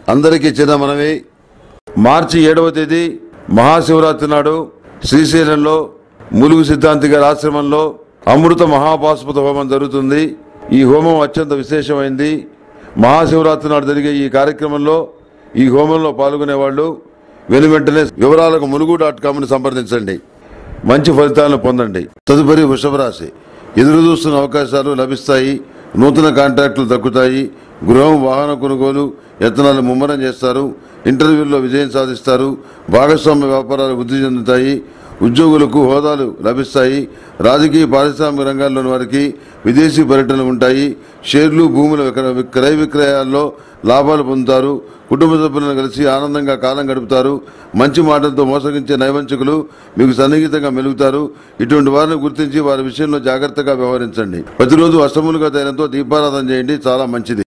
అందరికీ చిన్న మనవి మార్చి ఏడవ తేదీ మహాశివరాత్రి నాడు శ్రీశైలంలో ములుగు సిద్ధాంతి గారి ఆశ్రమంలో అమృత మహాపాశుపత హోమం జరుగుతుంది ఈ హోమం అత్యంత విశేషమైంది మహాశివరాత్రి నాడు జరిగే ఈ కార్యక్రమంలో ఈ హోమంలో పాల్గొనే వాళ్ళు వెను వెంటనే వివరాలకు ములుగు డాట్ కామ్ని సంప్రదించండి మంచి ఫలితాలను పొందండి తదుపరి వృషభ రాశి ఎదురు చూస్తున్న అవకాశాలు లభిస్తాయి నూతన కాంట్రాక్టులు దక్కుతాయి గృహం వాహన కొనుగోలు యత్నాలు ముమ్మరం చేస్తారు ఇంటర్వ్యూల్లో విజయం సాధిస్తారు భాగస్వామ్య వ్యాపారాలు వృద్ధి చెందుతాయి ఉద్యోగులకు హోదాలు లభిస్తాయి రాజకీయ పారిశ్రామిక రంగాల్లోని వారికి విదేశీ పర్యటనలు ఉంటాయి షేర్లు భూముల విక్ర- క్రయ విక్రయాల్లో లాభాలు పొందుతారు కుటుంబ సభ్యులను కలిసి ఆనందంగా కాలం గడుపుతారు మంచి మాటలతో మోసగించే నైవంచకులు మీకు సన్నిహితంగా మెలుగుతారు ఇటువంటి వారిని గుర్తించి వారి విషయంలో జాగ్రత్తగా వ్యవహరించండి ప్రతిరోజు అష్టములుగా తైలంతో దీపారాధన చేయండి చాలా మంచిది